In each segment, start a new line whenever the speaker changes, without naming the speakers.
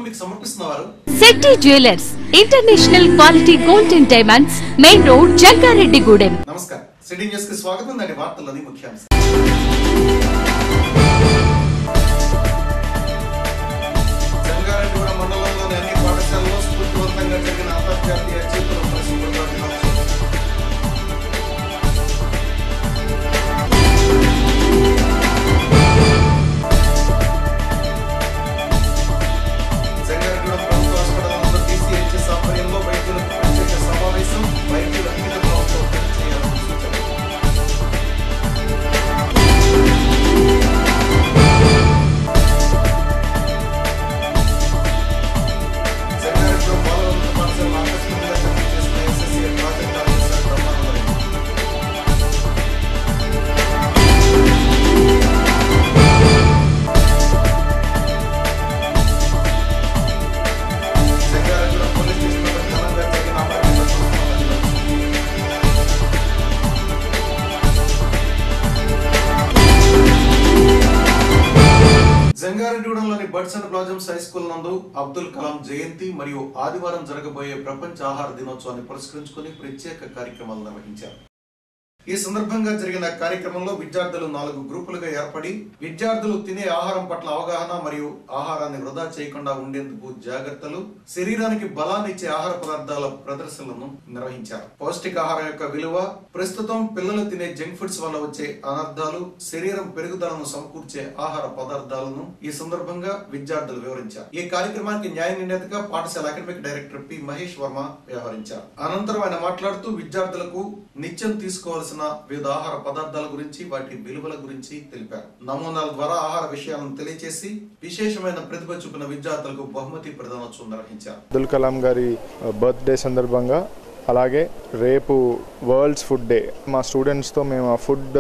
మీకు సమర్పిస్తున్నవారు
Shetty jewellers international quality gold and diamonds main road Jangareddygudem
నమస్కారం సిటీ న్యూస్ కి స్వాగతం దాని వార్తల్లోని ముఖ్యాంశం జంగారెడ్డిగూడెం మండలంలోని అన్ని పాఠశాలలో స్ఫూర్తివంతంగా జరిగిన అంతర్జాతీయ చేతుల పరిశుభ్రత దినోత్సవం జంగారెడ్డిగూడెం ప్రభుత్వ హాస్పిటల్ నందు DCHS ఆధ్వర్యంలో వైద్యులకు ప్రత్యేక సమావేశం వైద్యుల అంకిత భావంతో పనిచేయాలని సూచన జంగారెడ్డిగూడెం బాలవన్నత పాఠశాలను ఆకస్మికంగా తనిఖీ చేసిన SSC project officer Brahmanandareddy Jangareddygudem police station వద్ద ఘనంగా జరిగిన అమరవీరుల సంస్మరణ దినోత్సవం. జంగారెడ్డిగూడెంలోని birds and blossoms high school నందు అబ్దుల్ కలాం జయంతి మరియు ఆదివారం జరగబోయే ప్రపంచ ఆహార దినోత్సవాన్ని పురస్కరించుకుని ప్రత్యేక కార్యక్రమాలు నిర్వహించారు ఈ సందర్భంగా జరిగిన కార్యక్రమంలో విద్యార్థులు నాలుగు గ్రూపులుగా ఏర్పడి విద్యార్థులు తినే ఆహారం పట్ల అవగాహన మరియు ఆహారాన్ని వృధా చేయకుండా ఉండేందుకు జాగ్రత్తలు శరీరానికి బలాన్ని ఇచ్చే ఆహార పదార్థాల ప్రదర్శనలను నిర్వహించారు పౌష్టికాహారం యొక్క విలువ ప్రస్తుతం పిల్లలు తినే జంక్ ఫుడ్స్ వల్ల వచ్చే అనర్థాలు శరీరం పెరుగుదలను సమకూర్చే ఆహార పదార్థాలను ఈ సందర్భంగా విద్యార్థులు వివరించారు ఈ కార్యక్రమానికి న్యాయ నిర్ణేతగా పాఠశాల academic director P Mahesh Varma వ్యవహరించారు అనంతరం ఆయన మాట్లాడుతూ విద్యార్థులకు నిత్యం తీసుకోవాల్సిన వివిధ ఆహార పదార్థాల గురించి వాటి విలువల గురించి తెలిపారు నమూనాల ద్వారా ఆహార విషయాలను తెలియజేసి విశేషమైన ప్రతిభ చూపిన విద్యార్థులకు బహుమతి ప్రదానోత్సవం నిర్వహించారు
అబ్దుల్ కలాం గారి బర్త్డే సందర్భంగా అలాగే రేపు వరల్డ్స్ ఫుడ్ డే మా స్టూడెంట్స్తో మేము ఆ food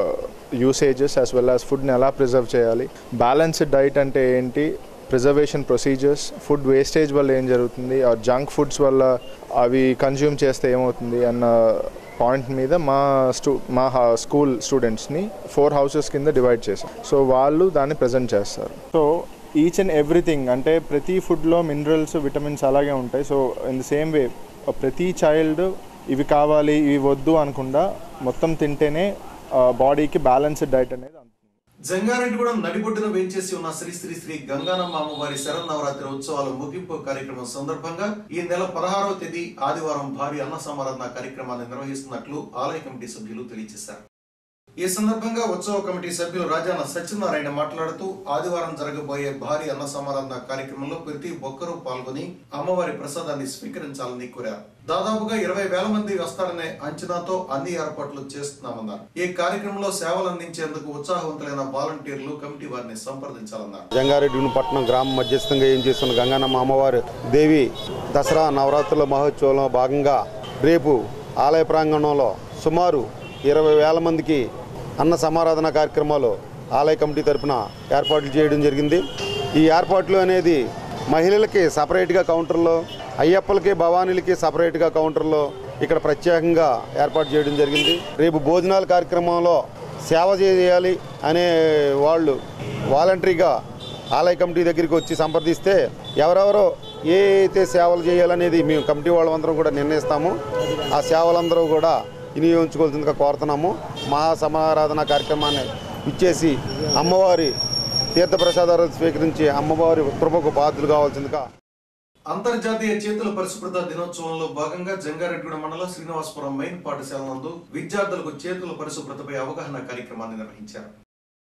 usages as well as ఫుడ్ని ఎలా ప్రిజర్వ్ చేయాలి బ్యాలెన్స్డ్ డైట్ అంటే ఏంటి ప్రిజర్వేషన్ ప్రొసీజర్స్ ఫుడ్ వేస్టేజ్ వల్ల ఏం జరుగుతుంది ఆ జంక్ ఫుడ్స్ వల్ల అవి కన్జ్యూమ్ చేస్తే ఏమవుతుంది అన్న పాయింట్ మీద మా స్టూ మా స్కూల్ స్టూడెంట్స్ని ఫోర్ హౌసెస్ కింద డివైడ్ చేశాం సో వాళ్ళు దాన్ని ప్రజెంట్ చేస్తారు సో ఈచ్ అండ్ ఎవ్రీథింగ్ అంటే ప్రతి ఫుడ్లో మినరల్స్ విటమిన్స్ అలాగే ఉంటాయి so in the same way ప్రతి చైల్డ్ ఇవి కావాలి ఇవి వద్దు అనకుండా మొత్తం తింటేనే బాడీకి బ్యాలెన్స్డ్ డైట్ అనేది అందుతుంది
జంగారెడ్డిగూడెం నడిబొడ్డున వేంచేసి ఉన్న శ్రీ శ్రీ శ్రీ గంగానమ్మ అమ్మవారి శరన్నవరాత్రి ఉత్సవాల ముగింపు కార్యక్రమం సందర్భంగా ఈ నెల పదహారవ తేదీ ఆదివారం భారీ అన్న సమారాధన కార్యక్రమాన్ని నిర్వహిస్తున్నట్లు ఆలయ కమిటీ సభ్యులు తెలియజేశారు ఈ సందర్భంగా ఉత్సవ కమిటీ సభ్యులు రాజాన సత్యనారాయణ మాట్లాడుతూ ఆదివారం జరగబోయే భారీ అన్న సమారాధన కార్యక్రమంలో ప్రతి ఒక్కరూ పాల్గొని అమ్మవారి ప్రసాదాన్ని స్వీకరించాలని కోరారు దాదాపుగా ఇరవై వేల మంది వస్తారనే అంచనాతో అన్ని ఏర్పాట్లు చేస్తున్నామన్నారు ఈ కార్యక్రమంలో సేవలు అందించేందుకు ఉత్సాహవంతులైన వాలంటీర్లు కమిటీ వారిని సంప్రదించాలన్నారు
జంగారెడ్డి పట్టణం గ్రామం మధ్యస్థంగా ఏం చేస్తున్న గంగానమ్మ అమ్మవారు దేవి దసరా నవరాత్రుల మహోత్సవంలో భాగంగా రేపు ఆలయ ప్రాంగణంలో సుమారు ఇరవై వేల మందికి అన్న సమారాధన కార్యక్రమాలు ఆలయ కమిటీ తరపున ఏర్పాట్లు చేయడం జరిగింది ఈ ఏర్పాట్లు అనేది మహిళలకి సపరేట్గా కౌంటర్లో అయ్యప్పలకి భవానీలకి సపరేట్గా కౌంటర్లో ఇక్కడ ప్రత్యేకంగా ఏర్పాటు చేయడం జరిగింది రేపు భోజనాల కార్యక్రమంలో సేవ చేయాలి అనే వాళ్ళు వాలంటరీగా ఆలయ కమిటీ దగ్గరికి వచ్చి సంప్రదిస్తే ఎవరెవరో ఏ అయితే సేవలు చేయాలనేది మేము కమిటీ వాళ్ళందరం కూడా నిర్ణయిస్తాము ఆ సేవలందరూ కూడా వినియోగించుకోవాల్సిందిగా కోరుతున్నాము మహా సమారాధన కార్యక్రమాన్ని ఇచ్చేసి అమ్మవారి తీర్థప్రసాదాలు స్వీకరించి అమ్మవారి కృపకు పాత్రలు కావాల్సిందిగా
అంతర్జాతీయ చేతుల పరిశుభ్రత దినోత్సవంలో భాగంగా జంగారెడ్డిగూడ మండలం శ్రీనివాసపురం మెయిన్ పాఠశాల నందు విద్యార్థులకు చేతుల పరిశుభ్రతపై అవగాహన కార్యక్రమాన్ని నిర్వహించారు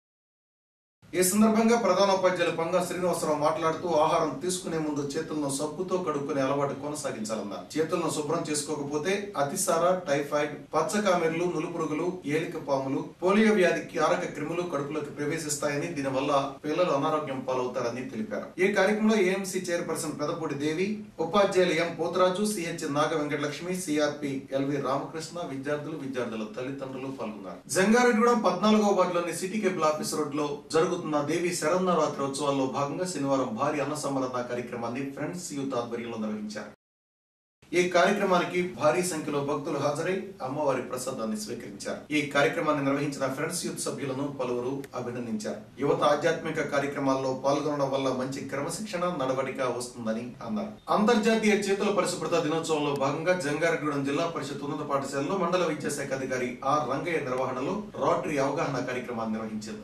ఈ సందర్భంగా ప్రధాన ఉపాధ్యాయులు పంగా శ్రీనివాసరావు మాట్లాడుతూ ఆహారం తీసుకునే ముందు చేతులను సబ్బుతో కడుక్కునే అలవాటు కొనసాగించాలన్నారు చేతులను శుభ్రం చేసుకోకపోతే అతిసార టైఫాయిడ్ పచ్చకామెర్లు నులుపురుగులు ఏలిక పాములు పోలియో వ్యాధి కారక క్రిములు కడుపులోకి ప్రవేశిస్తాయని దీనివల్ల పిల్లలు అనారోగ్యం పాలవుతారని తెలిపారు ఈ కార్యక్రమంలో ఏఎంసీ చైర్పర్సన్ పెదపూడి దేవి ఉపాధ్యాయులు M Potharaju CH Naga Venkatalakshmi CRP LV Ramakrishna విద్యార్థులు విద్యార్థుల తల్లిదండ్రులు పాల్గొన్నారు జంగారెడ్డిగూడెం పద్నాలుగో వార్డులోని సిటీ కేబుల్ ఆఫీస్ రోడ్ లో జరుగుతున్న దేవి శరన్నవరాత్రి ఉత్సవాల్లో భాగంగా శనివారం భారీ అన్న సంబరణ కార్యక్రమాన్ని ఫ్రెండ్స్ యూత్ ఆధ్వర్యంలో నిర్వహించారు ఈ కార్యక్రమానికి భారీ సంఖ్యలో భక్తులు హాజరై అమ్మవారి ప్రసాదాన్ని స్వీకరించారు ఈ కార్యక్రమాన్ని నిర్వహించిన ఫ్రెండ్స్ యూత్ సభ్యులను పలువురు అభినందించారు యువత ఆధ్యాత్మిక కార్యక్రమాల్లో పాల్గొనడం వల్ల మంచి క్రమశిక్షణ నడవడిక వస్తుందని అన్నారు అంతర్జాతీయ చేతుల పరిశుభ్రత దినోత్సవంలో భాగంగా జంగారెడ్డిగూడెం జిల్లా పరిషత్ ఉన్నత పాఠశాలలో మండల విద్యాశాఖ అధికారి ఆర్ రంగయ్య నిర్వహణలో రోటరీ అవగాహన కార్యక్రమాన్ని నిర్వహించింది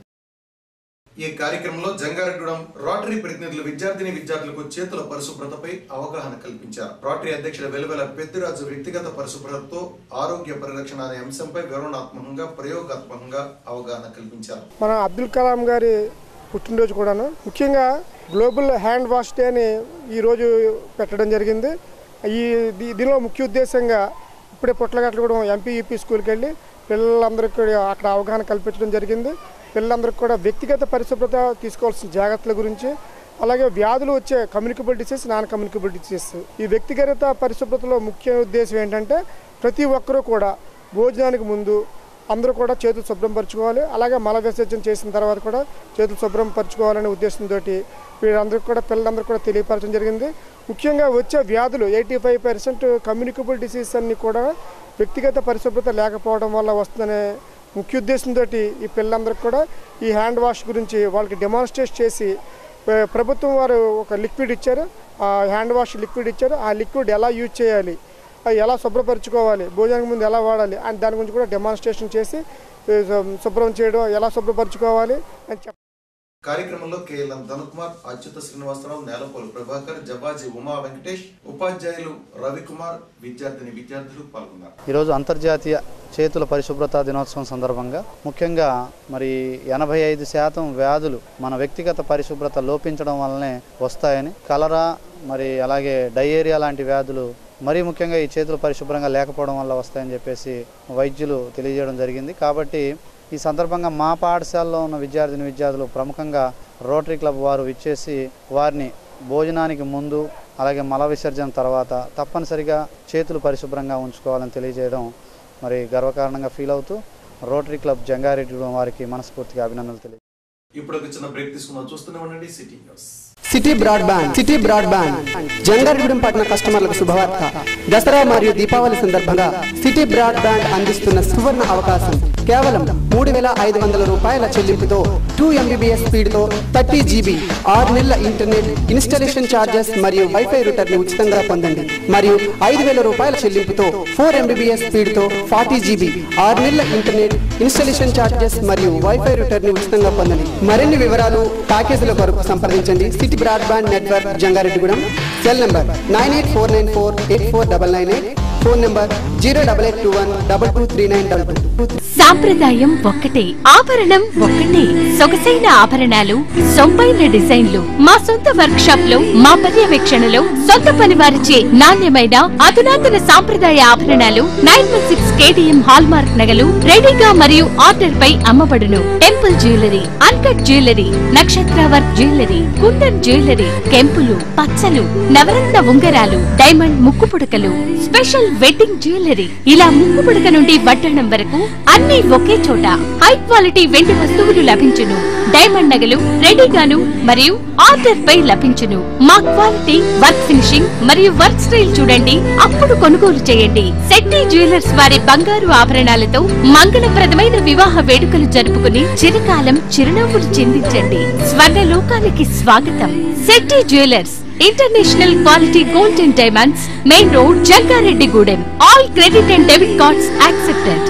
ఈ కార్యక్రమంలో జంగారెడ్డిగూడెం రోటరీ ప్రతినిధులు విద్యార్థిని విద్యార్థులకు చేతుల పరిశుభ్రతపై అవగాహన కల్పించారు రోటరీ అధ్యక్షుడు వెలువెల పెద్దిరాజు వ్యక్తిగత పరిశుభ్రతతో ఆరోగ్య పరిరక్షణ అనే అంశంపై వివరణాత్మకంగా ప్రయోగాత్మకంగా అవగాహన కల్పించారు
మన అబ్దుల్ కలాం గారి పుట్టినరోజు కూడాను ముఖ్యంగా గ్లోబల్ హ్యాండ్ వాష్ డే అని ఈరోజు పెట్టడం జరిగింది ఈ దీ- దీనిలో ముఖ్య ఉద్దేశంగా ఇప్పుడే పుట్లగట్లగూడెం ఎంపీ యూపీ స్కూల్కి వెళ్ళి పిల్లలందరికీ కూడా అక్కడ అవగాహన కల్పించడం జరిగింది పిల్లలందరికీ కూడా వ్యక్తిగత పరిశుభ్రత తీసుకోవాల్సిన జాగ్రత్తల గురించి అలాగే వ్యాధులు వచ్చే communicable disease non communicable disease ఈ వ్యక్తిగత పరిశుభ్రతలో ముఖ్య ఉద్దేశం ఏంటంటే ప్రతి ఒక్కరూ కూడా భోజనానికి ముందు అందరూ కూడా చేతులు శుభ్రం పరచుకోవాలి అలాగే మల విసర్జన చేసిన తర్వాత కూడా చేతులు శుభ్రం పరచుకోవాలనే ఉద్దేశంతో వీళ్ళందరికీ కూడా పిల్లలందరికీ కూడా తెలియపరచడం జరిగింది ముఖ్యంగా వచ్చే వ్యాధులు eighty five percent communicable disease అన్ని కూడా వ్యక్తిగత పరిశుభ్రత లేకపోవడం వల్ల వస్తుందనే ముఖ్య ఉద్దేశంతో ఈ పిల్లలందరికీ కూడా ఈ హ్యాండ్ వాష్ గురించి వాళ్ళకి డెమాన్స్ట్రేట్ చేసి ప్ర- ప్రభుత్వం వారు ఒక లిక్విడ్ ఇచ్చారు ఆ హ్యాండ్ వాష్ లిక్విడ్ ఇచ్చారు ఆ లిక్విడ్ ఎలా యూజ్ చేయాలి అది ఎలా శుభ్రపరచుకోవాలి భోజనానికి ముందు ఎలా వాడాలి అని దాని గురించి కూడా డెమాన్స్ట్రేషన్ చేసి ఏ, శు- శుభ్రం చేయడం ఎలా శుభ్రపరచుకోవాలి అని చెప్ప
కార్యక్రమంలో కేఎల్ఎం ధనుకుమార్ అచ్యుత శ్రీనివాసరావు నేలపోలు ప్రభాకర్ జబాజీ ఉమా వెంకటేష్ ఉపాధ్యాయులు రవికుమార్ విద్యార్థిని విద్యార్థులు పాల్గొన్నారు
ఈరోజు అంతర్జాతీయ చేతుల పరిశుభ్రత దినోత్సవం సందర్భంగా ముఖ్యంగా మరి ఎనభై ఐదు శాతం వ్యాధులు మన వ్యక్తిగత పరిశుభ్రత లోపించడం వల్లనే వస్తాయని కలరా మరి అలాగే డయేరియా లాంటి వ్యాధులు మరీ ముఖ్యంగా ఈ చేతులు పరిశుభ్రంగా లేకపోవడం వల్ల వస్తాయని చెప్పేసి వైద్యులు తెలియజేయడం జరిగింది కాబట్టి ఈ సందర్భంగా మా పాఠశాలలో ఉన్న విద్యార్థిని విద్యార్థులు ప్రముఖంగా రోటరీ క్లబ్ వారు ఇచ్చేసి వారిని భోజనానికి ముందు అలాగే మల విసర్జన తర్వాత తప్పనిసరిగా చేతులు పరిశుభ్రంగా ఉంచుకోవాలని తెలియజేయడం మరి గర్వకారణంగా ఫీల్ అవుతూ రోటరీ క్లబ్ జంగారెడ్డి వారికి మనస్ఫూర్తిగా అభినందనలు తెలియ
ఇప్పుడు ఒక చిన్న బ్రేక్ తీసుకుందాం చూస్తూనే ఉండండి city news
city broadband city broadband Jangareddygudem పట్టణ కస్టమర్లకు శుభవార్త దసరా మరియు దీపావళి సందర్భంగా సిటీ బ్రాడ్బ్యాండ్ అందిస్తున్న సువర్ణ అవకాశం కేవలం మూడు వేల ఐదు వందల రూపాయల చెల్లింపుతో టూ ఎంబీబీఎస్ స్పీడ్తో థర్టీ జీబీ ఆరు నెలల ఇంటర్నెట్ ఇన్స్టాలేషన్ ఛార్జెస్ మరియు వైఫై రూటర్ని ఉచితంగా పొందండి మరియు ఐదు వేల రూపాయల చెల్లింపుతో ఫోర్ ఎంబీబీఎస్ స్పీడ్తో ఫార్టీ జీబీ ఆరు నెలల ఇంటర్నెట్ ఇన్స్టాలేషన్ ఛార్జెస్ మరియు వైఫై రూటర్ని ఉచితంగా పొందండి మరిన్ని వివరాలు ప్యాకేజీల కొరకు సంప్రదించండి city broadband network Jangareddygudem cell number nine eight four nine four eight four double nine eight phone number zero double eight two one double two three nine double two
సాంప్రదాయం ఒక్కటే ఆభరణం ఒక్కటే సొగసైన ఆభరణాలు సొంపైన డిజైన్లు మా సొంత వర్క్ షాప్ లో మా పర్యవేక్షణలో సొంత పని వారిచే నాణ్యమైన అధునాతన సాంప్రదాయ ఆభరణాలు nine one six KTM hallmark నగలు రెడీగా మరియు ఆర్డర్ పై అమ్మబడును టెంపుల్ జ్యువెలరీ అన్కట్ జ్యువెలరీ నక్షత్ర వర్క్ జ్యువెలరీ కుందన్ జ్యువెలరీ కెంపులు పచ్చలు నవరత్న ఉంగరాలు డైమండ్ ముక్కు పుడకలు స్పెషల్ వెడ్డింగ్ జ్యువెలరీ ఇలా ముక్కు పుడక నుండి వడ్డణం వరకు అన్ని ఒకే చోట హై క్వాలిటీ వెండి వస్తువులు లభించును డైమండ్ నగలు రెడీగాను మరియు ఆర్డర్ పై లభించును మా క్వాలిటీ వర్క్ ఫినిషింగ్ మరియు వర్క్ స్టైల్ చూడండి అప్పుడు కొనుగోలు చేయండి శెట్టి జ్యువెలర్స్ వారి బంగారు ఆభరణాలతో మంగళప్రదమైన వివాహ వేడుకలు జరుపుకుని చిరకాలం చిరునవ్వులు చిందించండి స్వర్ణ లోకానికి స్వాగతం Shetty jewellers international quality gold and diamonds main road Jangareddygudem all credit and debit cards accepted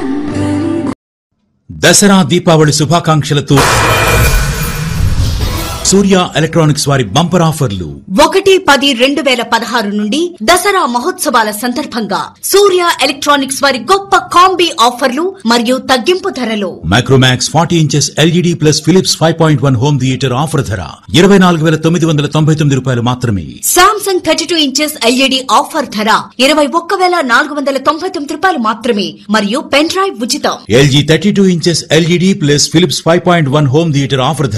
Dasara Deepavali శుభాకాంక్షలతో సూర్య ఎలక్ట్రానిక్స్ వారి బంపర్ ఆఫర్లు
ఒకటి పది రెండు వేల పదహారు నుండి దసరా మహోత్సవాల సందర్భంగా సూర్య ఎలక్ట్రానిక్స్ వారి గొప్ప కాంబీ ఆఫర్లు మరియు తగ్గింపు ధరలు
Micromax forty inches LED plus Philips five point one home theatre offer ధర ఇరవై నాలుగు వేల తొమ్మిది వందల తొంభై తొమ్మిది రూపాయలు మాత్రమే
Samsung thirty two inches LED offer ధర ఇరవై ఒక్క వేల నాలుగు వందల తొంభై తొమ్మిది రూపాయలు మాత్రమే మరియు పెన్ డ్రైవ్ ఉచితం
LG thirty two inches LED plus Philips five point one home theatre offer ధర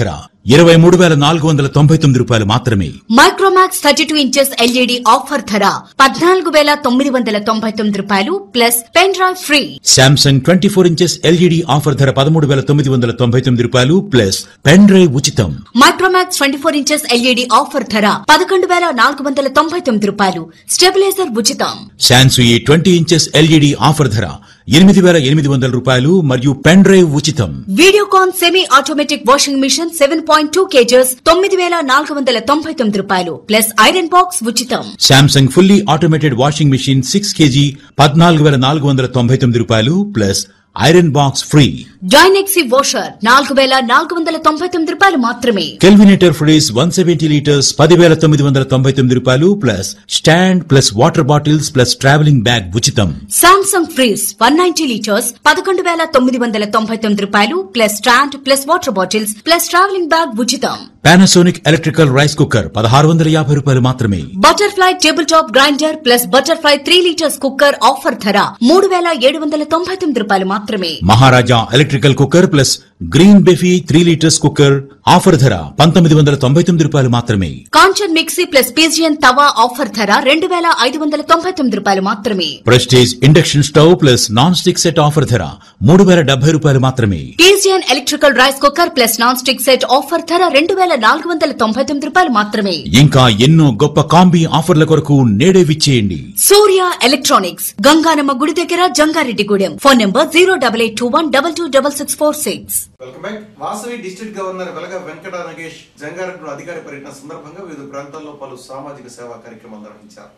ఇరవై మూడు వేల నాలుగు వందల తొంభై తొమ్మిది రూపాయలు మాత్రమే
Micromax thirty two inches LED offer ధర పద్నాలుగు వేల తొమ్మిది వందల తొంభై తొమ్మిది రూపాయలు plus pen drive free
Samsung twenty four inches LED offer ధర పదమూడు వేల తొమ్మిది వందల తొంభై తొమ్మిది రూపాయలు ప్లస్ పెన్ డ్రైవ్ ఉచితం
Micromax twenty four inches LED offer ధర పదకొండు వేల నాలుగు వందల తొంభై తొమ్మిది రూపాయలు స్టెబిలైజర్ ఉచితం
Sansui twenty inches LED offer ధర ఎనిమిది వేల ఎనిమిది వందల రూపాయలు మరియు పెన్ డ్రైవ్ ఉచితం
Videocon semi automatic washing machine seven point two kgs తొమ్మిది వేల నాలుగు వందల తొంభై తొమ్మిది రూపాయలు ప్లస్ ఐరన్ బాక్స్ ఉచితం
Samsung fully automated washing machine six kg పద్నాలుగు వేల నాలుగు వందల తొంభై తొమ్మిది రూపాయలు ప్లస్ ఐరన్ బాక్స్ ఫ్రీ
డైనెక్సీ వాషర్ నాలుగు వేల నాలుగు వందల తొంభై తొమ్మిది రూపాయలు మాత్రమే
Kelvinator fridge one seventy litres పదివేల తొమ్మిది వందల తొంభై తొమ్మిది రూపాయలు plus stand plus water bottles plus travelling bag ఉచితం
Samsung fridge one ninety litres పదకొండు వేల తొమ్మిది వందల తొంభై తొమ్మిది రూపాయలు plus stand plus water bottles plus travelling bag ఉచితం
పానాసోనిక్ ఎలక్ట్రికల్ రైస్ కుక్కర్ పదహారు వందల యాభై రూపాయలు మాత్రమే
butterfly table top grinder plus butterfly three litres cooker offer ధర మూడు వేల ఏడు వందల తొంభై తొమ్మిది రూపాయలు మాత్రమే
Maharaja electrical cooker plus green బెఫీ త్రీ లీటర్స్ కుక్కర్ ఆఫర్ ధర పంతొమ్మిది వందల తొంభై తొమ్మిది రూపాయలు మాత్రమే
Kanchan mixie plus pigeon tawa offer ధర రెండు వేల ఐదు వందల తొంభై తొమ్మిది రూపాయలు మాత్రమే
Prestige induction stove plus non stick set offer ధర మూడు వేల డెబ్బై రూపాయలు మాత్రమే
Pigeon electrical rice cooker plus non stick set offer ధర రెండు వేల నాలుగు వందల తొంభై తొమ్మిది రూపాయలు మాత్రమే
ఇంకా ఎన్నో గొప్ప కాంబీ ఆఫర్ల కొరకు నేడే విచ్చేయండి
సూర్య ఎలక్ట్రానిక్స్ గంగానమ్మ గుడి దగ్గర Jangareddygudem phone number zero double eight two one double two double six four six
welcome back Vasavi district governor Velaga Venkata Nagesh Jangareddy అధికారి పర్యటన సందర్భంగా వివిధ ప్రాంతాల్లో పలు సామాజిక సేవా కార్యక్రమాలు నిర్వహించారు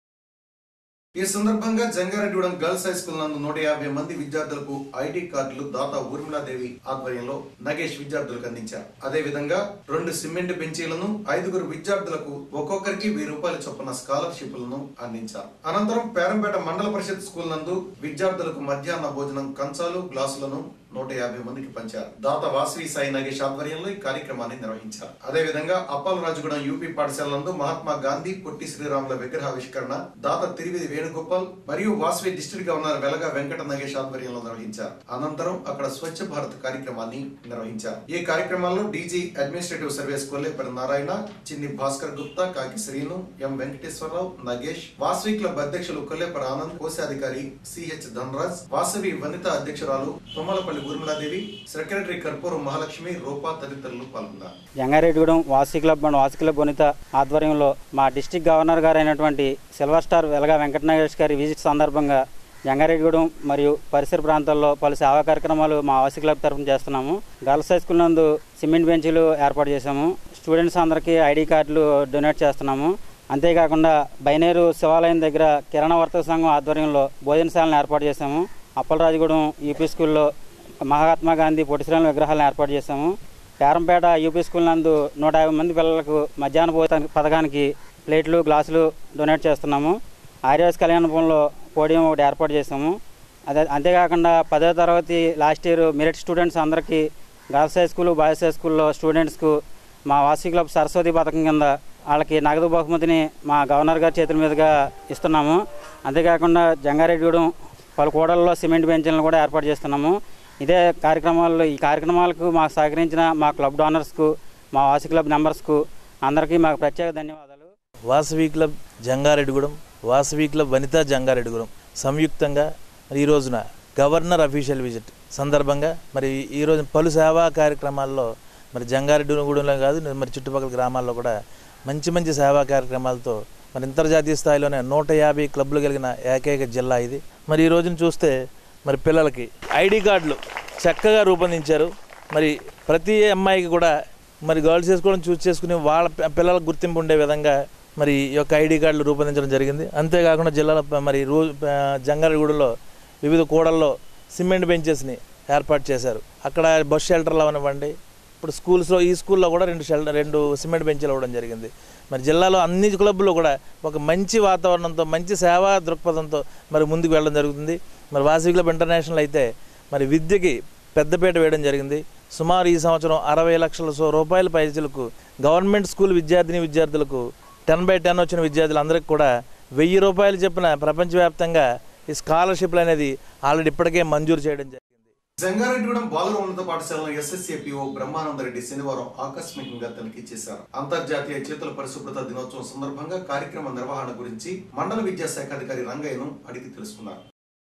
ఈ సందర్భంగా జంగారెడ్డిగూడెం గర్ల్స్ హై స్కూల్ నందు నూట యాభై మంది విద్యార్థులకు ఐడి కార్డులు దాత ఊర్మిళాదేవి ఆధ్వర్యంలో నగేష్ విద్యార్థులకు అందించారు అదే విధంగా రెండు సిమెంట్ బెంచీలను ఐదుగురు విద్యార్థులకు ఒక్కొక్కరికి వెయ్యి రూపాయల చొప్పున స్కాలర్షిప్లను అందించారు అనంతరం పేరంపేట మండల పరిషత్ స్కూల్ నందు విద్యార్థులకు మధ్యాహ్న భోజనం కంచాలు గ్లాసులను నూట యాభై మందికి పంచారు దాత వాసవి సాయి నగేష్ ఆధ్వర్యంలో ఈ కార్యక్రమాన్ని నిర్వహించారు అదే విధంగా అప్పల రాజుగూడెం యూపీ పాఠశాల నందు మహాత్మా గాంధీ పొట్టి శ్రీరాముల విగ్రహావిష్కరణ దాత తిరివిది వేణుగోపాల్ మరియు వాసవి డిస్ట్రిక్ట్ గవర్నర్ వెలగా వెంకట నగేష్ ఆధ్వర్యంలో నిర్వహించారు అనంతరం అక్కడ స్వచ్ఛ భారత్ కార్యక్రమాన్ని నిర్వహించారు ఈ కార్యక్రమాల్లో DG administrative service Kollepalli Narayana Chinni Bhaskar Gupta Kaki Srinu M Venkateswararao Nagesh Vasavi club అధ్యక్షులు కొల్లేపల్లి ఆనంద్ కోశాధికారి సిహెచ్ ధనరాజ్ వాసవి వనిత అధ్యక్షురాలు తుమ్మలపల్లి ఊర్మిళాదేవి సెక్రటరీ కర్పూరం మహాలక్ష్మి రూపా తదితరులు పాల్గొన్నారు
జంగారెడ్డిగూడెం వాసి క్లబ్ అండ్ వాసి క్లబ్ వనిత ఆధ్వర్యంలో మా డిస్టిక్ గవర్నర్ గారు అయినటువంటి సిల్వర్ స్టార్ వెలగా వెంకటనాగేష్ గారి విజిట్ సందర్భంగా జంగారెడ్డిగూడెం మరియు పరిసర ప్రాంతాల్లో పలు సేవా కార్యక్రమాలు మా వాసి క్లబ్ తరఫున చేస్తున్నాము గర్ల్స్ హై స్కూల్ నందు సిమెంట్ బెంచీలు ఏర్పాటు చేశాము స్టూడెంట్స్ అందరికీ ఐడి కార్డులు డొనేట్ చేస్తున్నాము అంతేకాకుండా బైనేరు శివాలయం దగ్గర కిరాణా వర్తక సంఘం ఆధ్వర్యంలో భోజనశాలను ఏర్పాటు చేశాము అప్పలరాజుగూడెం యూపీ స్కూల్లో మహాత్మా గాంధీ పొట్టిశ్రీరాముల విగ్రహాలను ఏర్పాటు చేశాము పేరంపేట యూపీ స్కూల్ నందు నూట యాభై మంది పిల్లలకు మధ్యాహ్న భోజన పథకానికి ప్లేట్లు గ్లాసులు డొనేట్ చేస్తున్నాము ఆర్యవస్ కళ్యాణపురంలో పోడియం ఒకటి ఏర్పాటు చేసాము అదే అంతేకాకుండా పదో తరగతి లాస్ట్ ఇయర్ మెరిట్ స్టూడెంట్స్ అందరికీ girls high school boys high స్కూల్లో స్టూడెంట్స్కు మా వాసీ క్లబ్ సరస్వతి పథకం కింద వాళ్ళకి నగదు బహుమతిని మా గవర్నర్ గారి చేతుల మీదుగా ఇస్తున్నాము అంతేకాకుండా జంగారెడ్డిగూడెం పలు కూడల్లో సిమెంట్ బెంచ్లను కూడా ఏర్పాటు చేస్తున్నాము ఇదే కార్యక్రమాల్లో ఈ కార్యక్రమాలకు మాకు సహకరించిన మా క్లబ్ డోనర్స్కు మా వాసి క్లబ్ మెంబర్స్కు అందరికీ మాకు ప్రత్యేక ధన్యవాదాలు
వాసవి క్లబ్ జంగారెడ్డిగూడెం వాసవి క్లబ్ వనితా జంగారెడ్డిగూడెం సంయుక్తంగా మరి ఈ రోజున గవర్నర్ అఫీషియల్ విజిట్ సందర్భంగా మరి ఈ రోజు పలు సేవా కార్యక్రమాల్లో మరి జంగారెడ్డిగూడెంలో కాదు మరి చుట్టుపక్కల గ్రామాల్లో కూడా మంచి మంచి సేవా కార్యక్రమాలతో మరి అంతర్జాతీయ స్థాయిలోనే నూట యాభై క్లబ్లు కలిగిన ఏకైక జిల్లా ఇది మరి ఈ రోజున చూస్తే మరి పిల్లలకి ఐడి కార్డులు చక్కగా రూపొందించారు మరి ప్రతి అమ్మాయికి కూడా మరి గర్ల్స్ చేసుకోవడం చూస్ చేసుకుని వాళ్ళ పి- పిల్లలకు గుర్తింపు ఉండే విధంగా మరి ఈ యొక్క ఐడి కార్డులు రూపొందించడం జరిగింది అంతేకాకుండా జిల్లాలో ప- మరి రో జంగారెడ్డిగూడలో వివిధ కూడల్లో సిమెంట్ బెంచెస్ని ఏర్పాటు చేశారు అక్కడ బస్ షెల్టర్లు అవనివ్వండి ఇప్పుడు స్కూల్స్లో ఈ స్కూల్లో కూడా రెండు షెల్టర్ రెండు సిమెంట్ బెంచ్లు ఇవ్వడం జరిగింది మరి జిల్లాలో అన్ని క్లబ్బుల్లో కూడా ఒక మంచి వాతావరణంతో మంచి సేవా దృక్పథంతో మరి ముందుకు వెళ్ళడం జరుగుతుంది మరి వాసవి క్లబ్ ఇంటర్నేషనల్ అయితే మరి విద్యకి పెద్దపీట వేయడం జరిగింది సుమారు ఈ సంవత్సరం అరవై లక్షల సో రూపాయల పైసలకు గవర్నమెంట్ స్కూల్ విద్యార్థిని విద్యార్థులకు టెన్ బై టెన్ వచ్చిన విద్యార్థులందరికీ కూడా వెయ్యి రూపాయలు చెప్పిన ప్రపంచవ్యాప్తంగా ఈ స్కాలర్షిప్లు అనేది ఆల్రెడీ ఇప్పటికే మంజూరు చేయడం జరిగింది
జంగారెడ్డిగూడెం బాలుర ఉన్నత పాఠశాలలో ఎస్ఎస్సీ పిఓ బ్రహ్మానందరెడ్డి శనివారం ఆకస్మికంగా తనిఖీ చేశారు అంతర్జాతీయ చేతుల పరిశుభ్రత దినోత్సవం సందర్భంగా కార్యక్రమ నిర్వహణ గురించి మండల విద్యాశాఖ అధికారి రంగయ్యను అడిగి తెలుసుకున్నారు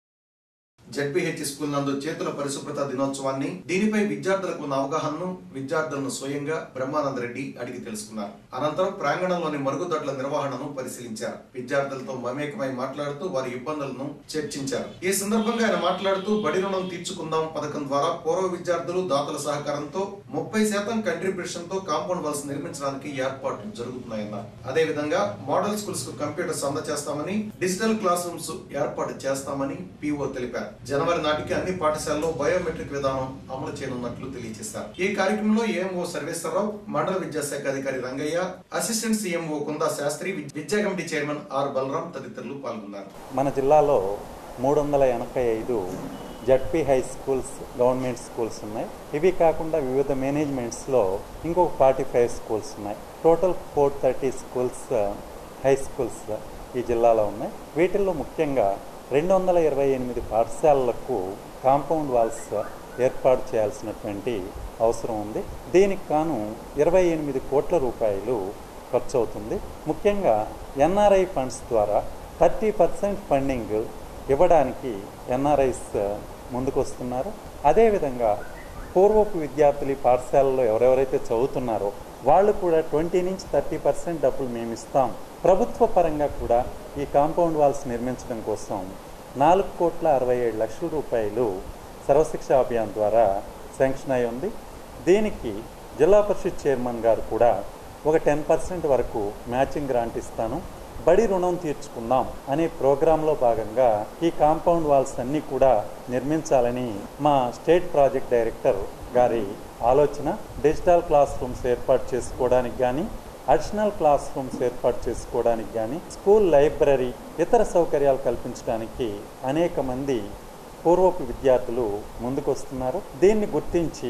జడ్పీహెచ్ స్కూల్ నందు చేతుల పరిశుభ్రత దినోత్సవాన్ని దీనిపై విద్యార్థులకు ఉన్న అవగాహనను విద్యార్థులను స్వయంగా బ్రహ్మానందరెడ్డి అడిగి తెలుసుకున్నారు అనంతరం ప్రాంగణంలోని మరుగుదొడ్ల నిర్వహణను పరిశీలించారు విద్యార్థులతో మమేకమై మాట్లాడుతూ వారి ఇబ్బందులను చర్చించారు ఈ సందర్భంగా ఆయన మాట్లాడుతూ బడి రుణం తీర్చుకుందాం పథకం ద్వారా పూర్వ విద్యార్థులు దాతల సహకారంతో ముప్పై శాతం కంట్రిబ్యూషన్ తో కాంపౌండ్ వాల్స్ నిర్మించడానికి ఏర్పాట్లు జరుగుతున్నాయన్నారు అదే విధంగా మోడల్ స్కూల్స్ కు కంప్యూటర్స్ అందజేస్తామని డిజిటల్ క్లాస్ రూమ్స్ ఏర్పాటు చేస్తామని పీఓ తెలిపారు జనవరి నాటికి అన్ని పాఠశాలలో బయోమెట్రిక్ విధానం అమలు చేయనున్నట్లు తెలియజేశారు ఈ కార్యక్రమంలో ఏఎంఓ సర్వేశ్వరరావు మండల విద్యాశాఖ అధికారి రంగయ్య అసిస్టెంట్ సీఎంఓ కుందా శాస్త్రి విద్యా కమిటీ చైర్మన్ ఆర్ బలరాం తదితరులు పాల్గొన్నారు
మన జిల్లాలో మూడు వందల ఎనభై ఐదు ZP high schools government schools ఉన్నాయి ఇవి కాకుండా వివిధ మేనేజ్మెంట్స్లో ఇంకొక ఫార్టీ ఫైవ్ స్కూల్స్ ఉన్నాయి total four thirty schools high schools ఈ జిల్లాలో ఉన్నాయి వీటిల్లో ముఖ్యంగా రెండు వందల ఇరవై ఎనిమిది పాఠశాలలకు కాంపౌండ్ వాల్స్ ఏర్పాటు చేయాల్సినటువంటి అవసరం ఉంది దీనికి కాను ఇరవై ఎనిమిది కోట్ల రూపాయలు ఖర్చు అవుతుంది ముఖ్యంగా ఎన్ఆర్ఐ ఫండ్స్ ద్వారా థర్టీ పర్సెంట్ ఫండింగ్ ఇవ్వడానికి ఎన్ఆర్ఐస్ ముందుకు వస్తున్నారు అదేవిధంగా పూర్వపు విద్యార్థులు ఈ పాఠశాలలో ఎవరెవరైతే చదువుతున్నారో వాళ్ళు కూడా ట్వంటీ నుంచి థర్టీ పర్సెంట్ డబ్బులు మేము ఇస్తాం ప్రభుత్వ పరంగా కూడా ఈ కాంపౌండ్ వాల్స్ నిర్మించడం కోసం నాలుగు కోట్ల అరవై ఏడు లక్షల రూపాయలు సర్వశిక్ష అభియాన్ ద్వారా శాంక్షన్ అయి ఉంది దీనికి జిల్లా పరిషత్ చైర్మన్ గారు కూడా ఒక టెన్ పర్సెంట్ వరకు మ్యాచింగ్ గ్రాంట్ ఇస్తాను బడి రుణం తీర్చుకుందాం అనే ప్రోగ్రాంలో భాగంగా ఈ కాంపౌండ్ వాల్స్ అన్నీ కూడా నిర్మించాలని మా స్టేట్ ప్రాజెక్ట్ డైరెక్టర్ గారి ఆలోచన డిజిటల్ క్లాస్ రూమ్స్ ఏర్పాటు చేసుకోవడానికి కానీ అడిషనల్ క్లాస్ రూమ్స్ ఏర్పాటు చేసుకోవడానికి కానీ స్కూల్ లైబ్రరీ ఇతర సౌకర్యాలు కల్పించడానికి అనేక మంది పూర్వపు విద్యార్థులు ముందుకు వస్తున్నారు దీన్ని గుర్తించి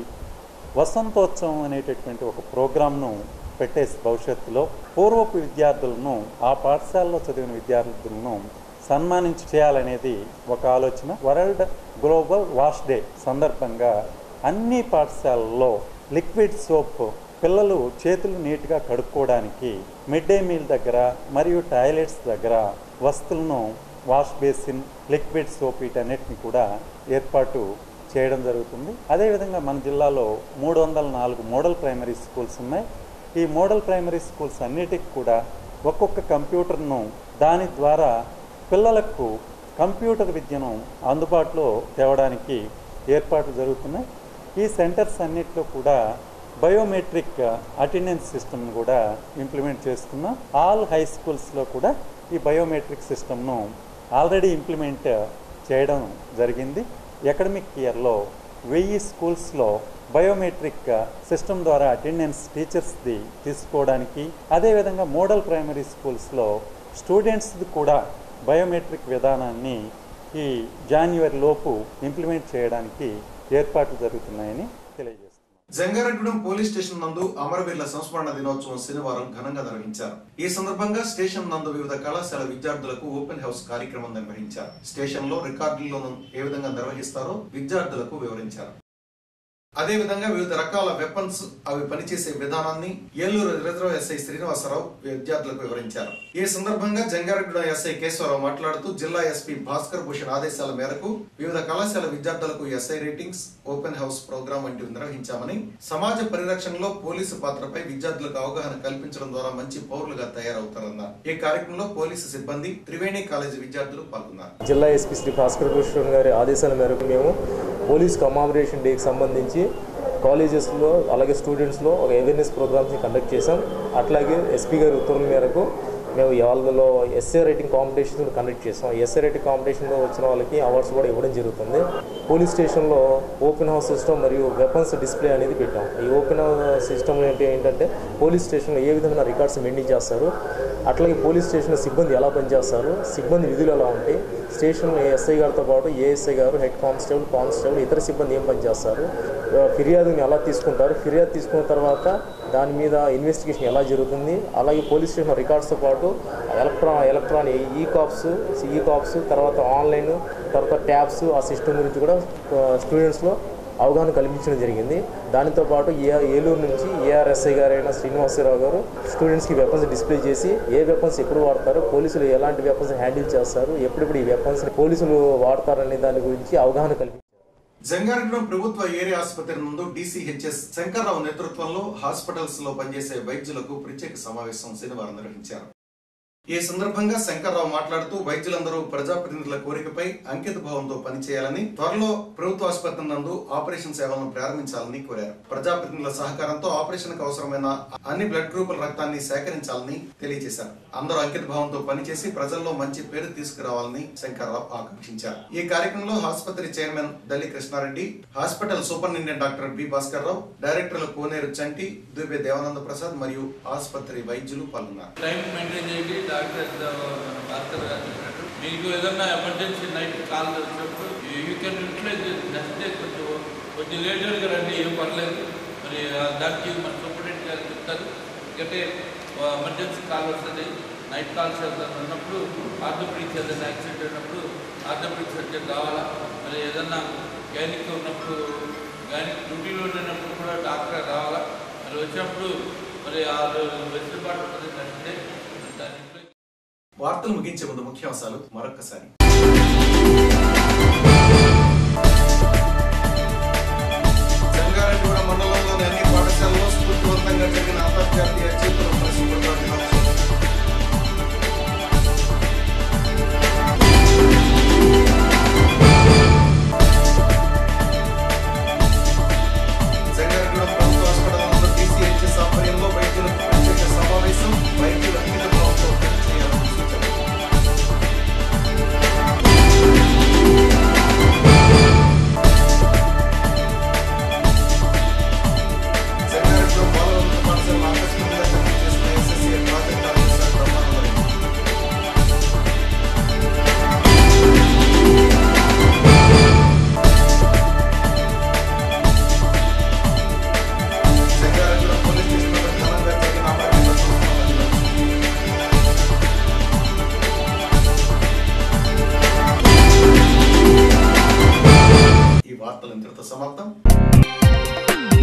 వసంతోత్సవం అనేటటువంటి ఒక ప్రోగ్రాంను పెట్టేసి భవిష్యత్తులో పూర్వపు విద్యార్థులను ఆ పాఠశాలలో చదివిన విద్యార్థులను సన్మానించి చేయాలనేది ఒక ఆలోచన వరల్డ్ గ్లోబల్ వాష్ డే సందర్భంగా అన్ని పాఠశాలల్లో లిక్విడ్ సోప్ పిల్లలు చేతులు నీట్గా కడుక్కోవడానికి మిడ్ డే మీల్ దగ్గర మరియు టాయిలెట్స్ దగ్గర వస్తువులను వాష్ బేసిన్ లిక్విడ్ సోప్ వీటన్నిటిని కూడా ఏర్పాటు చేయడం జరుగుతుంది అదేవిధంగా మన జిల్లాలో మూడు వందల నాలుగు మోడల్ ప్రైమరీ స్కూల్స్ ఉన్నాయి ఈ మోడల్ ప్రైమరీ స్కూల్స్ అన్నిటికి కూడా ఒక్కొక్క కంప్యూటర్ను దాని ద్వారా పిల్లలకు కంప్యూటర్ విద్యను అందుబాటులో తేవడానికి ఏర్పాట్లు జరుగుతున్నాయి ఈ సెంటర్స్ అన్నిట్లో కూడా బయోమెట్రిక్ అటెండెన్స్ సిస్టమ్ కూడా ఇంప్లిమెంట్ చేస్తున్నాం ఆల్ హై స్కూల్స్లో కూడా ఈ బయోమెట్రిక్ సిస్టమ్ను ఆల్రెడీ ఇంప్లిమెంట్ చేయడం జరిగింది అకాడమిక్ ఇయర్లో వెయ్యి స్కూల్స్లో బయోమెట్రిక్ సిస్టమ్ ద్వారా అటెండెన్స్ టీచర్స్ది తీసుకోవడానికి అదేవిధంగా మోడల్ ప్రైమరీ స్కూల్స్లో స్టూడెంట్స్ది కూడా బయోమెట్రిక్ విధానాన్ని ఈ జాన్యువరి లోపు ఇంప్లిమెంట్ చేయడానికి ఏర్పాట్లు జరుగుతున్నాయని తెలియజేస్తారు
జంగారెడ్డిగూడెం పోలీస్ స్టేషన్ నందు అమరవీరుల సంస్మరణ దినోత్సవం శనివారం ఘనంగా నిర్వహించారు ఈ సందర్భంగా స్టేషన్ నందు వివిధ కళాశాల విద్యార్థులకు ఓపెన్ హౌస్ కార్యక్రమం నిర్వహించారు స్టేషన్ లో రికార్డులను ఏ విధంగా నిర్వహిస్తారో విద్యార్థులకు వివరించారు అదే విధంగా వివిధ రకాల వెపన్స్ అవి పనిచేసే విధానాన్ని ఏలూరు రిజర్వ్ ఎస్ఐ శ్రీనివాసరావు విద్యార్థులకు వివరించారు ఈ సందర్భంగా జంగారెడ్డి ఎస్ఐ కేశవరావు మాట్లాడుతూ జిల్లా ఎస్పీ భాస్కర్ భూషణ్ ఆదేశాల మేరకు వివిధ కళాశాల విద్యార్థులకు essay writings open house programme వంటివి నిర్వహించామని సమాజ పరిరక్షణలో పోలీసు పాత్రపై విద్యార్థులకు అవగాహన కల్పించడం ద్వారా మంచి పౌరులుగా తయారవుతారన్నారు ఈ కార్యక్రమంలో పోలీసు సిబ్బంది త్రివేణి కాలేజీ విద్యార్థులు పాల్గొన్నారు
జిల్లా ఎస్పీ శ్రీ భాస్కర్ భూషణ్ గారి ఆదేశాల మేరకు మేము పోలీస్ కమామరేషన్ డేకి సంబంధించి కాలేజెస్లో అలాగే స్టూడెంట్స్లో ఒక అవేర్నెస్ ప్రోగ్రామ్స్ని కండక్ట్ చేశాం అట్లాగే ఎస్పీ గారి ఉత్తర్వుల మేరకు మేము వాళ్ళలో ఎస్ఏ రైటింగ్ కాంపిటీషన్ కండక్ట్ చేసాం ఎస్ఏ రైటింగ్ కాంపిటీషన్లో వచ్చిన వాళ్ళకి అవార్డ్స్ కూడా ఇవ్వడం జరుగుతుంది పోలీస్ స్టేషన్లో ఓపెన్ హౌస్ సిస్టమ్ మరియు వెపన్స్ డిస్ప్లే అనేది పెట్టాం ఈ ఓపెన్ హౌస్ సిస్టమ్ ఏంటి ఏంటంటే పోలీస్ స్టేషన్లో ఏ విధమైన రికార్డ్స్ మెయింటైన్ చేస్తారు అట్లాగే పోలీస్ స్టేషన్లో సిబ్బంది ఎలా పనిచేస్తారు సిబ్బంది విధులు ఎలా ఉంటాయి స్టేషన్లో ఎస్ఐ గారితో పాటు ఏఎస్ఐ గారు హెడ్ కానిస్టేబుల్ కానిస్టేబుల్ ఇతర సిబ్బంది ఏం పనిచేస్తారు ఆ, ఫిర్యాదుని ఎలా తీసుకుంటారు ఫిర్యాదు తీసుకున్న తర్వాత దాని మీద ఇన్వెస్టిగేషన్ ఎలా జరుగుతుంది అలాగే పోలీస్ స్టేషన్ రికార్డ్స్తో పాటు ఎలక్ట్రా electronic e cops e cops తర్వాత ఆన్లైన్ తర్వాత ట్యాబ్స్ ఆ సిస్టమ్ గురించి కూడా స్టూడెంట్స్లో అవగాహన కల్పించడం జరిగింది దానితో పాటు ఏ ఏలూరు నుంచి ఏఆర్ఎస్ఐ గారైన శ్రీనివాసరావు గారు స్టూడెంట్స్కి వెపన్స్ డిస్ప్లే చేసి ఏ వెపన్స్ ఎప్పుడు వాడతారు పోలీసులు ఎలాంటి వెపన్స్ హ్యాండిల్ చేస్తారు ఎప్పుడెప్పుడు ఈ వెపన్స్ పోలీసులు వాడతారనే దాని గురించి అవగాహన కల్పించారు
జంగారెడ్డిగూడెం ప్రభుత్వ ఏరియా ఆసుపత్రి నందు డీసీహెచ్ఎస్ శంకర్రావు నేతృత్వంలో హాస్పిటల్స్ లో పనిచేసే వైద్యులకు ప్రత్యేక సమావేశం శనివారం నిర్వహించారు ఈ సందర్భంగా శంకర్రావు మాట్లాడుతూ వైద్యులందరూ ప్రజాప్రతినిధుల కోరికపై అంకిత భావంతో పనిచేయాలని త్వరలో ప్రభుత్వ ఆసుపత్రి నందు ఆపరేషన్ సేవలను ప్రారంభించాలని కోరారు ప్రజాప్రతినిధుల సహకారంతో ఆపరేషన్ కు అవసరమైన అన్ని బ్లడ్ గ్రూపుల రక్తాన్ని సేకరించాలని తెలియజేశారు అందరూ అంకిత భావంతో పనిచేసి ప్రజల్లో మంచి పేరు తీసుకురావాలని శంకర్రావు ఆకాంక్షించారు ఈ కార్యక్రమంలో ఆసుపత్రి chairman Dalli Krishnareddy hospital superintendent doctor B Bhaskar Rao డైరెక్టర్లు కోనేరు చంటి దుబే దేవానంద ప్రసాద్ మరియు ఆసుపత్రి వైద్యులు పాల్గొన్నారు
టైం మెయింటైన్ చేయండి డాక్టర్ భాస్కర్ గారు చెప్పినట్టు మీకు ఏదన్నా ఎమర్జెన్సీ నైట్ కాల్ వచ్చినప్పుడు you can utilise next day కొంచెం కొంచెం లేటర్గా రండి ఏం పర్లేదు మరి ఆ దానికి మన సూపరింటెండెంట్ గారు చెప్తారు ఎందుకంటే ఎమర్జెన్సీ కాల్ వస్తుంది నైట్ కాల్స్ ఉన్నప్పుడు ఆర్థోపెడిక్స్ ఏదైనా యాక్సిడెంట్ అయినప్పుడు ఆర్థోపెడిక్ సర్జన్ కావాలా మరి ఏదన్నా గైనిక్ ఉన్నప్పుడు గైనిక్ డ్యూటీలో ఉన్నప్పుడు కూడా డాక్టర్ రావాలా మరి వచ్చినప్పుడు మరి ఆ వెసులుబాటు ఉంటుంది నెక్స్ట్ డే దాని
వార్తలు ముగించే ముందు ముఖ్యాంశాలు మరొకసారి జంగారెడ్డిగూడెం మండలంలోని అన్ని పాఠశాలలో స్ఫూర్తివంతంగా జరిగిన అంతర్జాతీయ చేతుల పరిశుభ్రత దినోత్సవం జంగారెడ్డిగూడెం ప్రభుత్వ హాస్పిటల్ నందు టీసీహెచ్ఎస్ ఆధ్వర్యంలో వైద్యులకు ప్రత్యేక సమావేశం వైద్యులు అంకిత భావంతో పనిచేయాలని సూచన జంగారెడ్డిగూడెం బాలవృత్త పాఠశాల ఆకస్మికంగా తనిఖీ చేసిన SSC project officer Brahmanandareddy Jangareddygudem police స్టేషన్లో ఘనంగా జరిగిన అమరవీరుల సంస్మరణ దినోత్సవం. ఈ వార్తలు ఇంతటితో సమాప్తం